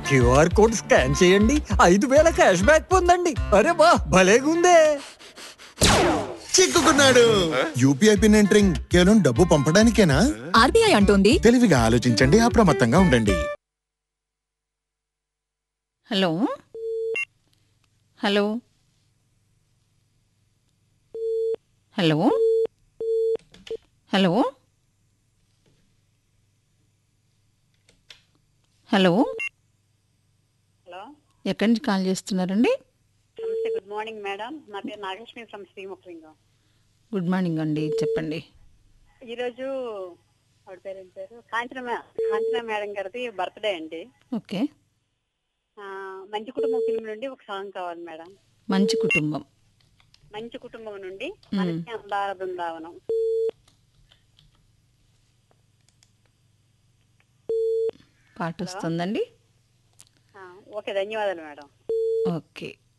QR code scan చేయండి ఐదు వేల క్యాష్ బ్యాక్ పొందండి అరే వా భలేగుందే చిక్కుకున్నాడు యూపీఐ పిన్ ఎంటరింగ్ కేవలం డబ్బు పంపడానికేనా ఆర్బీఐ అంటోంది తెలివిగా ఆలోచించండి అప్రమత్తంగా ఉండండి hello hello hello hello hello hello ఎక్కడి నుంచి కాల్ చేస్తున్నారండి నమస్తే గుడ్ మార్నింగ్ మేడం నా పేరు Nagalakshmi from Srimukhalingam good morning అండి చెప్పండి ఈరోజు ఆవిడ పేరు ఏం పేరు కాంచన మే- కాంచన మేడం గారిది బర్త్డే అండి ఓకే ఆ, మంచి కుటుంబం ఫిల్మ్ నుండి ఒక సాంగ్ కావాలి మేడం మంచి కుటుంబం మంచి కుటుంబం నుండి మనకి అందాల బృందావనం పాట వస్తుందండి ఆ, ఓకే ధన్యవాదాలు మేడం ఓకే